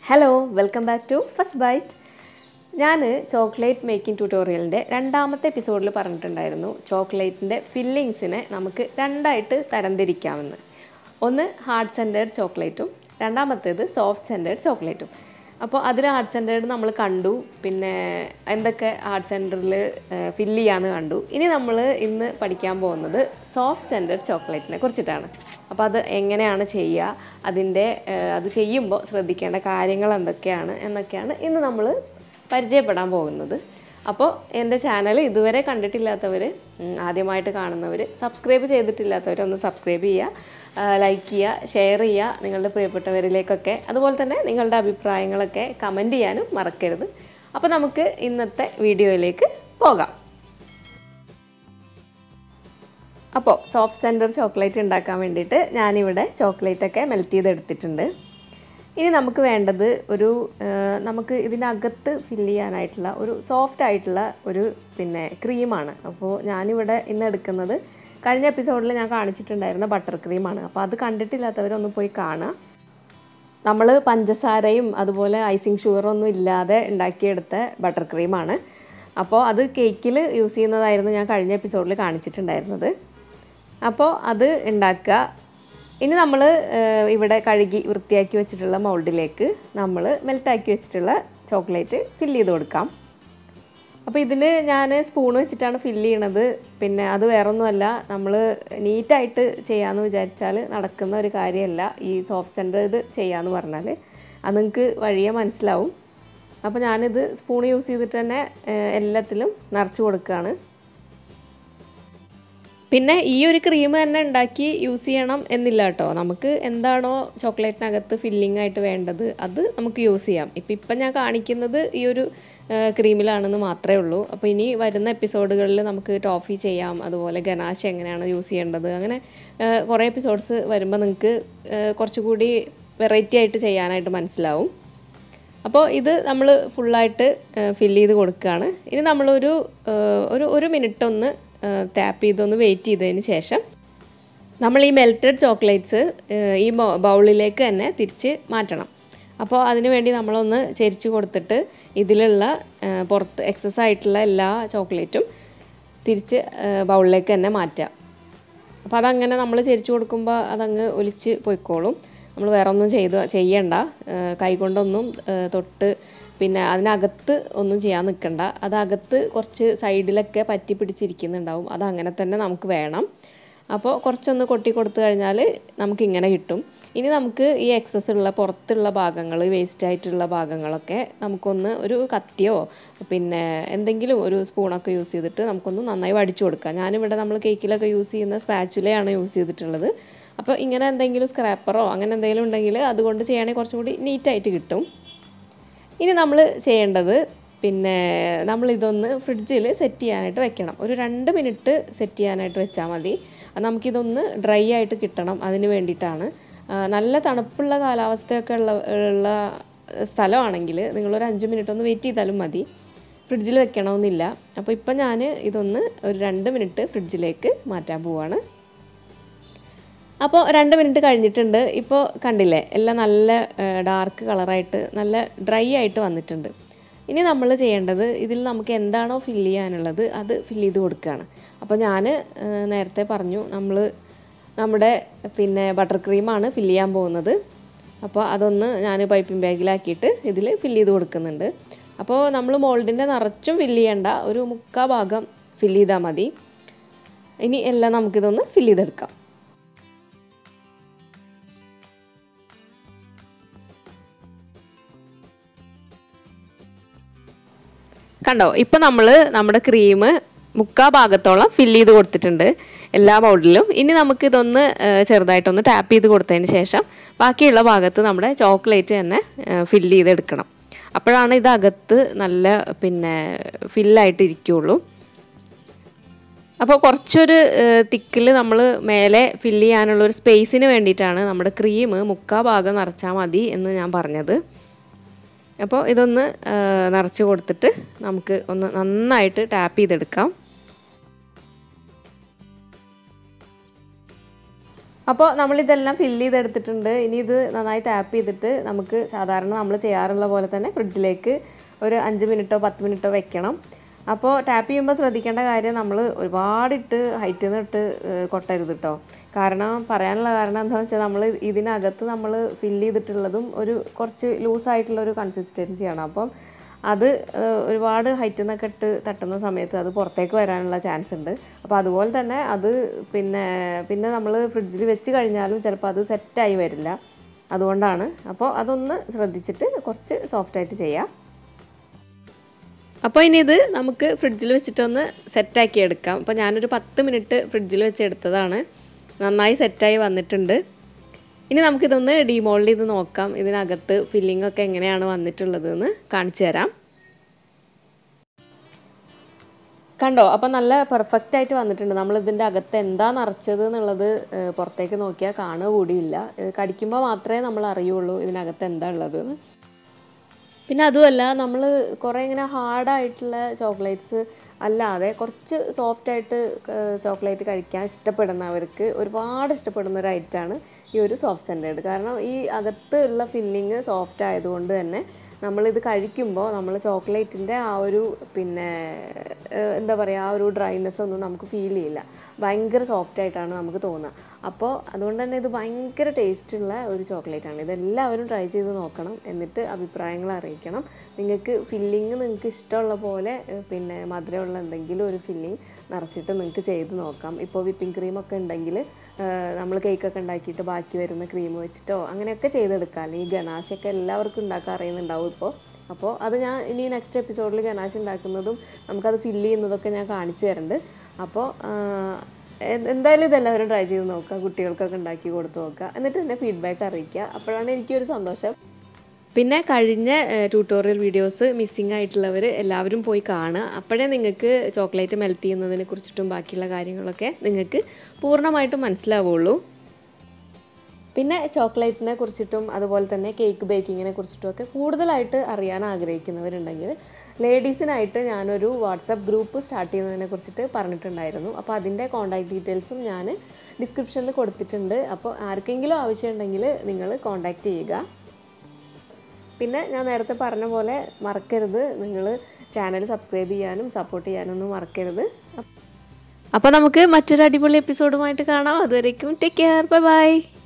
hello welcome back to First Bite ഞാൻ chocolate making ട്യൂട്ടോറിയലിൻ്റെ രണ്ടാമത്തെ എപ്പിസോഡിൽ പറഞ്ഞിട്ടുണ്ടായിരുന്നു ചോക്ലേറ്റിൻ്റെ ഫില്ലിങ്സിനെ നമുക്ക് രണ്ടായിട്ട് തരംതിരിക്കാമെന്ന് ഒന്ന് ഹാർഡ് സെൻറ്റേഡ് ചോക്ലേറ്റും രണ്ടാമത്തേത് സോഫ്റ്റ് സെൻറ്റേഡ് ചോക്ലേറ്റും അപ്പോൾ അതിൽ ഹാർഡ് സെൻറ്റേഡ് നമ്മൾ കണ്ടു പിന്നെ എന്തൊക്കെ ഹാർഡ് സെൻറ്ററിൽ ഫില്ല് ചെയ്യാമെന്ന് കണ്ടു ഇനി നമ്മൾ ഇന്ന് പഠിക്കാൻ പോകുന്നത് സോഫ്റ്റ് സെൻറ്റേഡ് ചോക്ലേറ്റിനെ കുറിച്ചിട്ടാണ് അപ്പോൾ അത് എങ്ങനെയാണ് ചെയ്യുക അതിൻ്റെ ഏഹ്, അത് ചെയ്യുമ്പോൾ ശ്രദ്ധിക്കേണ്ട കാര്യങ്ങൾ എന്തൊക്കെയാണ് എന്നൊക്കെയാണ് ഇന്ന് നമ്മൾ പരിചയപ്പെടാൻ പോകുന്നത് അപ്പോൾ എൻ്റെ ചാനൽ ഇതുവരെ കണ്ടിട്ടില്ലാത്തവർ ആദ്യമായിട്ട് കാണുന്നവർ സബ്സ്ക്രൈബ് ചെയ്തിട്ടില്ലാത്തവർ ഒന്ന് സബ്സ്ക്രൈബ് ചെയ്യുക ലൈക്ക് ചെയ്യുക ഷെയർ ചെയ്യുക നിങ്ങളുടെ പ്രിയപ്പെട്ടവരിലേക്കൊക്കെ അതുപോലെ തന്നെ നിങ്ങളുടെ അഭിപ്രായങ്ങളൊക്കെ കമൻറ്റ് ചെയ്യാനും മറക്കരുത് അപ്പോൾ നമുക്ക് ഇന്നത്തെ വീഡിയോയിലേക്ക് പോകാം അപ്പോൾ സോഫ്റ്റ് സെൻറ്റർ ചോക്ലേറ്റ് ഉണ്ടാക്കാൻ വേണ്ടിയിട്ട് ഞാനിവിടെ ചോക്ലേറ്റൊക്കെ മെൽറ്റ് ചെയ്തെടുത്തിട്ടുണ്ട് ഇനി നമുക്ക് വേണ്ടത് ഒരു ആ, നമുക്ക് ഇതിനകത്ത് ഫില്ല് ചെയ്യാനായിട്ടുള്ള ഒരു സോഫ്റ്റ് ആയിട്ടുള്ള ഒരു പിന്നെ ക്രീമാണ് അപ്പോൾ ഞാനിവിടെ ഇന്ന് എടുക്കുന്നത് കഴിഞ്ഞ എപ്പിസോഡിൽ ഞാൻ കാണിച്ചിട്ടുണ്ടായിരുന്ന ബട്ടർ ക്രീമാണ് അപ്പോൾ അത് കണ്ടിട്ടില്ലാത്തവരൊന്ന് പോയി കാണുക നമ്മൾ പഞ്ചസാരയും അതുപോലെ ഐസിങ് ഷുഗറൊന്നും ഇല്ലാതെ ഉണ്ടാക്കിയെടുത്ത ബട്ടർ ക്രീമാണ് അപ്പോൾ അത് കേക്കിൽ യൂസ് ചെയ്യുന്നതായിരുന്നു ഞാൻ കഴിഞ്ഞ എപ്പിസോഡിൽ കാണിച്ചിട്ടുണ്ടായിരുന്നത് അപ്പോൾ അത് ഉണ്ടാക്കുക ഇനി നമ്മൾ ഇവിടെ കഴുകി വൃത്തിയാക്കി വെച്ചിട്ടുള്ള മൗൾഡിലേക്ക് നമ്മൾ മെൽറ്റാക്കി വെച്ചിട്ടുള്ള ചോക്ലേറ്റ് ഫില്ല് ചെയ്ത് കൊടുക്കാം അപ്പോൾ ഇതിന് ഞാൻ സ്പൂൺ വെച്ചിട്ടാണ് ഫില്ല് ചെയ്യണത് പിന്നെ അത് വേറൊന്നുമല്ല നമ്മൾ നീറ്റായിട്ട് ചെയ്യാമെന്ന് വിചാരിച്ചാൽ നടക്കുന്ന ഒരു കാര്യമല്ല ഈ സോഫ്റ്റ് സെൻറ്റർ ഇത് ചെയ്യാമെന്ന് പറഞ്ഞാൽ അത് നിങ്ങൾക്ക് വഴിയെ മനസ്സിലാവും അപ്പോൾ ഞാനിത് സ്പൂൺ യൂസ് ചെയ്തിട്ട് തന്നെ ഏഹ്, എല്ലാത്തിലും നിറച്ച് കൊടുക്കുകയാണ് പിന്നെ ഈ ഒരു ക്രീം തന്നെ ഉണ്ടാക്കി യൂസ് ചെയ്യണം എന്നില്ല കേട്ടോ നമുക്ക് എന്താണോ ചോക്ലേറ്റിനകത്ത് ഫില്ലിംഗ് ആയിട്ട് വേണ്ടത് അത് നമുക്ക് യൂസ് ചെയ്യാം ഇപ്പം ഇപ്പം ഞാൻ കാണിക്കുന്നത് ഈ ഒരു ക്രീമിലാണെന്ന് മാത്രമേ ഉള്ളൂ അപ്പോൾ ഇനി വരുന്ന എപ്പിസോഡുകളിൽ നമുക്ക് ടോഫി ചെയ്യാം അതുപോലെ ഗനാശ് എങ്ങനെയാണ് യൂസ് ചെയ്യേണ്ടത് അങ്ങനെ ഏഹ്, കുറേ എപ്പിസോഡ്സ് വരുമ്പോൾ നിങ്ങൾക്ക് ഏഹ്, കുറച്ചുകൂടി വെറൈറ്റി ആയിട്ട് ചെയ്യാനായിട്ട് മനസ്സിലാവും അപ്പോൾ ഇത് നമ്മൾ ഫുള്ളായിട്ട് ഫില്ല് ചെയ്ത് കൊടുക്കുകയാണ് ഇനി നമ്മളൊരു ഏഹ്, ഒരു ഒരു മിനിറ്റ് ഒന്ന് ടാപ്പ് ചെയ്തൊന്ന് വെയിറ്റ് ചെയ്തതിന് ശേഷം നമ്മൾ ഈ മെൽറ്റഡ് ചോക്ലേറ്റ്സ് ഈ ബൗളിലേക്ക് തന്നെ തിരിച്ച് മാറ്റണം അപ്പോൾ അതിന് വേണ്ടി നമ്മളൊന്ന് ചെരിച്ച് കൊടുത്തിട്ട് ഇതിലുള്ള ഏഹ്, പുറത്ത് എക്സസ് ആയിട്ടുള്ള എല്ലാ ചോക്ലേറ്റും തിരിച്ച് ബൗളിലേക്ക് തന്നെ മാറ്റുക അപ്പോൾ അതങ്ങനെ നമ്മൾ ചെരിച്ച് കൊടുക്കുമ്പോൾ അതങ്ങ് ഒലിച്ച് പോയിക്കോളും നമ്മൾ വേറെ ഒന്നും ചെയ്ത് ചെയ്യണ്ട ഏഹ് കൈകൊണ്ടൊന്നും ഏഹ് തൊട്ട് പിന്നെ അതിനകത്ത് ഒന്നും ചെയ്യാൻ നിൽക്കണ്ട അതകത്ത് കുറച്ച് സൈഡിലൊക്കെ പറ്റി പിടിച്ചിരിക്കുന്നുണ്ടാവും അത് അങ്ങനെ തന്നെ നമുക്ക് വേണം അപ്പോൾ കുറച്ചൊന്ന് കൊട്ടി കൊടുത്തു കഴിഞ്ഞാൽ നമുക്ക് ഇങ്ങനെ കിട്ടും ഇനി നമുക്ക് ഈ എക്സസ് ഉള്ള പുറത്തുള്ള ഭാഗങ്ങൾ വേസ്റ്റ് ആയിട്ടുള്ള ഭാഗങ്ങളൊക്കെ നമുക്കൊന്ന് ഒരു കത്തിയോ പിന്നെ എന്തെങ്കിലും ഒരു സ്പൂണൊക്കെ യൂസ് ചെയ്തിട്ട് നമുക്കൊന്ന് നന്നായി വടിച്ചു കൊടുക്കാം ഞാനിവിടെ നമ്മൾ കേക്കിലൊക്കെ യൂസ് ചെയ്യുന്ന സ്പാച്ചുലയാണ് യൂസ് ചെയ്തിട്ടുള്ളത് അപ്പോൾ ഇങ്ങനെ എന്തെങ്കിലും സ്ക്രാപ്പറോ അങ്ങനെ എന്തെങ്കിലും ഉണ്ടെങ്കിൽ അതുകൊണ്ട് ചെയ്യുകയാണെങ്കിൽ കുറച്ചും കൂടി നീറ്റായിട്ട് കിട്ടും ഇനി നമ്മൾ ചെയ്യേണ്ടത് പിന്നെ നമ്മൾ ഇതൊന്ന് ഫ്രിഡ്ജിൽ സെറ്റ് ചെയ്യാനായിട്ട് വെക്കണം ഒരു രണ്ട് മിനിറ്റ് സെറ്റ് ചെയ്യാനായിട്ട് വെച്ചാൽ മതി അത് നമുക്കിതൊന്ന് ഡ്രൈ ആയിട്ട് കിട്ടണം അതിന് വേണ്ടിയിട്ടാണ് ആ, നല്ല തണുപ്പുള്ള കാലാവസ്ഥയൊക്കെ ഉള്ള ഉള്ള സ്ഥലമാണെങ്കിൽ നിങ്ങളൊരു അഞ്ച് മിനിറ്റ് ഒന്ന് വെയിറ്റ് ചെയ്താലും മതി ഫ്രിഡ്ജിൽ വെക്കണമെന്നില്ല അപ്പോൾ ഇപ്പം ഞാൻ ഇതൊന്ന് ഒരു രണ്ട് മിനിറ്റ് ഫ്രിഡ്ജിലേക്ക് മാറ്റാൻ പോവാണ് അപ്പോൾ രണ്ട് മിനിറ്റ് കഴിഞ്ഞിട്ടുണ്ട് ഇപ്പോൾ കണ്ടില്ലേ എല്ലാം നല്ല ഡാർക്ക് കളറായിട്ട് നല്ല ഡ്രൈ ആയിട്ട് വന്നിട്ടുണ്ട് ഇനി നമ്മൾ ചെയ്യേണ്ടത് ഇതിൽ നമുക്ക് എന്താണോ ഫില്ല് ചെയ്യാനുള്ളത് അത് ഫില്ല് ചെയ്ത് കൊടുക്കുകയാണ് അപ്പോൾ ഞാൻ നേരത്തെ പറഞ്ഞു നമ്മൾ നമ്മുടെ പിന്നെ ബട്ടർ ക്രീമാണ് ഫില്ല് ചെയ്യാൻ പോകുന്നത് അപ്പോൾ അതൊന്ന് ഞാൻ പൈപ്പിംഗ് ബാഗിലാക്കിയിട്ട് ഇതിൽ ഫില്ല് ചെയ്ത് കൊടുക്കുന്നുണ്ട് അപ്പോൾ നമ്മൾ മോൾഡിൻ്റെ നിറച്ചും ഫില്ല് ചെയ്യേണ്ട ഒരു മുക്കാ ഭാഗം ഫില്ല് ചെയ്താൽ മതി ഇനി എല്ലാം നമുക്കിതൊന്ന് ഫില്ല് ചെയ്തെടുക്കാം കണ്ടോ ഇപ്പം നമ്മൾ നമ്മുടെ ക്രീം മുക്കാ ഭാഗത്തോളം ഫില്ല് ചെയ്ത് കൊടുത്തിട്ടുണ്ട് എല്ലാ ബൗളിലും ഇനി നമുക്ക് ഇതൊന്ന് ഏഹ്, ചെറുതായിട്ടൊന്ന് ടാപ്പ് ചെയ്ത് കൊടുത്തതിന് ശേഷം ബാക്കിയുള്ള ഭാഗത്ത് നമ്മുടെ ചോക്ലേറ്റ് തന്നെ ഫില്ല് ചെയ്തെടുക്കണം അപ്പോഴാണ് ഇത് അകത്ത് നല്ല പിന്നെ ഫില്ലായിട്ട് ഇരിക്കുകയുള്ളൂ അപ്പോൾ കുറച്ചൊരു തിക്കിൽ നമ്മൾ മേലെ ഫില്ല് ചെയ്യാനുള്ള ഒരു സ്പേസിന് വേണ്ടിയിട്ടാണ് നമ്മുടെ ക്രീം മുക്കാ ഭാഗം നിറച്ചാൽ മതി എന്ന് ഞാൻ പറഞ്ഞത് അപ്പോൾ ഇതൊന്ന് ആ, നിറച്ച് കൊടുത്തിട്ട് നമുക്ക് ഒന്ന് നന്നായിട്ട് ടാപ്പ് ചെയ്തെടുക്കാം അപ്പോൾ നമ്മളിതെല്ലാം ഫില്ല് ചെയ്തെടുത്തിട്ടുണ്ട് ഇനി ഇത് നന്നായി ടാപ്പ് ചെയ്തിട്ട് നമുക്ക് സാധാരണ നമ്മൾ ചെയ്യാറുള്ള പോലെ തന്നെ ഫ്രിഡ്ജിലേക്ക് ഒരു അഞ്ച് മിനിറ്റോ പത്ത് മിനിറ്റോ വെക്കണം അപ്പോൾ ടാപ്പ് ചെയ്യുമ്പോൾ ശ്രദ്ധിക്കേണ്ട കാര്യം നമ്മൾ ഒരുപാടിട്ട് ഹൈറ്റിൽ നിന്ന് ഇട്ട് ഏഹ്, കൊട്ടരുത് കേട്ടോ കാരണം പറയാനുള്ള കാരണം എന്താണെന്ന് വെച്ചാൽ നമ്മൾ ഇതിനകത്ത് നമ്മൾ ഫില്ല് ചെയ്തിട്ടുള്ളതും ഒരു കുറച്ച് ലൂസായിട്ടുള്ള ഒരു കൺസിസ്റ്റൻസിയാണ് അപ്പം അത് ഏഹ്, ഒരുപാട് ഹൈറ്റിൽ നിന്നൊക്കെ ഇട്ട് തട്ടുന്ന സമയത്ത് അത് പുറത്തേക്ക് വരാനുള്ള ചാൻസ് ഉണ്ട് അപ്പോൾ അതുപോലെ തന്നെ അത് പിന്നെ പിന്നെ നമ്മൾ ഫ്രിഡ്ജിൽ വെച്ച് കഴിഞ്ഞാലും ചിലപ്പോൾ അത് സെറ്റായി വരില്ല അതുകൊണ്ടാണ് അപ്പോൾ അതൊന്ന് ശ്രദ്ധിച്ചിട്ട് കുറച്ച് സോഫ്റ്റായിട്ട് ചെയ്യാം അപ്പോൾ ഇനി ഇത് നമുക്ക് ഫ്രിഡ്ജിൽ വെച്ചിട്ടൊന്ന് സെറ്റാക്കി എടുക്കാം അപ്പോൾ ഞാനൊരു പത്ത് മിനിറ്റ് ഫ്രിഡ്ജിൽ വെച്ച് എടുത്തതാണ് നന്നായി സെറ്റായി വന്നിട്ടുണ്ട് ഇനി നമുക്കിതൊന്ന് ഡിമോൾഡ് ചെയ്ത് നോക്കാം ഇതിനകത്ത് ഫില്ലിംഗ് ഒക്കെ എങ്ങനെയാണ് വന്നിട്ടുള്ളതെന്ന് കാണിച്ചു തരാം കണ്ടോ അപ്പം നല്ല പെർഫെക്റ്റ് ആയിട്ട് വന്നിട്ടുണ്ട് നമ്മൾ ഇതിൻ്റെ അകത്ത് എന്താ നിറച്ചത് എന്നുള്ളത് ഏഹ്, പുറത്തേക്ക് നോക്കിയാൽ കാണുക കൂടിയില്ല ഏഹ്, കടിക്കുമ്പോൾ മാത്രമേ നമ്മൾ അറിയുള്ളൂ ഇതിനകത്ത് എന്താ ഉള്ളതെന്ന് പിന്നെ അതുമല്ല നമ്മൾ കുറേ ഇങ്ങനെ ഹാർഡായിട്ടുള്ള ചോക്ലേറ്റ്സ് അല്ലാതെ കുറച്ച് സോഫ്റ്റായിട്ട് ചോക്ലേറ്റ് കഴിക്കാൻ ഇഷ്ടപ്പെടുന്നവർക്ക് ഒരുപാട് ഇഷ്ടപ്പെടുന്ന ഒരു ഐറ്റമാണ് ഈ ഒരു സോഫ്റ്റ് സെൻറ്റേഡ് കാരണം ഈ അകത്ത് ഉള്ള ഫില്ലിങ് സോഫ്റ്റ് ആയതുകൊണ്ട് തന്നെ നമ്മളിത് കഴിക്കുമ്പോൾ നമ്മൾ ചോക്ലേറ്റിൻ്റെ ആ ഒരു പിന്നെ ഏഹ്, എന്താ പറയുക ആ ഒരു ഡ്രൈനെസ് ഒന്നും നമുക്ക് ഫീൽ ചെയ്യില്ല ഭയങ്കര സോഫ്റ്റ് ആയിട്ടാണ് നമുക്ക് തോന്നുക അപ്പോൾ അതുകൊണ്ട് തന്നെ ഇത് ഭയങ്കര ടേസ്റ്റുള്ള ഒരു ചോക്ലേറ്റാണ് ഇതെല്ലാവരും ട്രൈ ചെയ്ത് നോക്കണം എന്നിട്ട് അഭിപ്രായങ്ങൾ അറിയിക്കണം നിങ്ങൾക്ക് ഫില്ലിങ് നിങ്ങൾക്ക് ഇഷ്ടമുള്ള പോലെ ഏഹ്, പിന്നെ മധുരമുള്ള എന്തെങ്കിലും ഒരു ഫില്ലിങ് നിറച്ചിട്ട് നിങ്ങൾക്ക് ചെയ്ത് നോക്കാം ഇപ്പോൾ വിപ്പിംഗ് ക്രീമൊക്കെ ഉണ്ടെങ്കിൽ നമ്മൾ കേക്കൊക്കെ ഉണ്ടാക്കിയിട്ട് ബാക്കി വരുന്ന ക്രീം വെച്ചിട്ടോ അങ്ങനെയൊക്കെ ചെയ്തെടുക്കാം അല്ലെങ്കിൽ ഗനാശൊക്കെ എല്ലാവർക്കും ഉണ്ടാക്കാൻ അറിയുന്നുണ്ടാവും ഇപ്പോൾ അപ്പോൾ അത് ഞാൻ ഇനി നെക്സ്റ്റ് എപ്പിസോഡിൽ ഗനാശ് ഉണ്ടാക്കുന്നതും നമുക്കത് ഫില്ല് ചെയ്യുന്നതൊക്കെ ഞാൻ കാണിച്ചു തരുന്നുണ്ട് അപ്പോൾ എ- എന്തായാലും ഇതെല്ലാവരും ട്രൈ ചെയ്ത് നോക്കുക കുട്ടികൾക്കൊക്കെ ഉണ്ടാക്കി കൊടുത്ത് നോക്കുക എന്നിട്ട് എന്നെ ഫീഡ്ബാക്ക് അറിയിക്കുക അപ്പോഴാണ് എനിക്കൊരു സന്തോഷം പിന്നെ കഴിഞ്ഞ ട്യൂട്ടോറിയൽ വീഡിയോസ് മിസ്സിംഗ് ആയിട്ടുള്ളവർ എല്ലാവരും പോയി കാണുക അപ്പോഴേ നിങ്ങൾക്ക് ചോക്ലേറ്റ് മെൽറ്റ് ചെയ്യുന്നതിനെ കുറിച്ചിട്ടും ബാക്കിയുള്ള കാര്യങ്ങളൊക്കെ നിങ്ങൾക്ക് പൂർണ്ണമായിട്ടും മനസ്സിലാവുള്ളൂ പിന്നെ ചോക്ലേറ്റിനെ കുറിച്ചിട്ടും അതുപോലെ തന്നെ കേക്ക് ബേക്കിങ്ങിനെ കുറിച്ചിട്ടും ഒക്കെ കൂടുതലായിട്ട് അറിയാൻ ആഗ്രഹിക്കുന്നവരുണ്ടെങ്കിൽ ലേഡീസിനായിട്ട് ഞാനൊരു വാട്സപ്പ് ഗ്രൂപ്പ് സ്റ്റാർട്ട് ചെയ്യുന്നതിനെ കുറിച്ചിട്ട് പറഞ്ഞിട്ടുണ്ടായിരുന്നു അപ്പോൾ അതിൻ്റെ കോൺടാക്ട് ഡീറ്റെയിൽസും ഞാൻ ഡിസ്ക്രിപ്ഷനിൽ കൊടുത്തിട്ടുണ്ട് അപ്പോൾ ആർക്കെങ്കിലും ആവശ്യമുണ്ടെങ്കിൽ നിങ്ങൾ കോൺടാക്റ്റ് ചെയ്യുക പിന്നെ ഞാൻ നേരത്തെ പറഞ്ഞ പോലെ മറക്കരുത് നിങ്ങൾ ചാനൽ സബ്സ്ക്രൈബ് ചെയ്യാനും സപ്പോർട്ട് ചെയ്യാനൊന്നും മറക്കരുത് അപ്പോൾ നമുക്ക് മറ്റൊരു അടിപൊളി എപ്പിസോഡുമായിട്ട് കാണാം അതുവരേക്കും ടേക്ക് കെയർ ബൈ ബൈ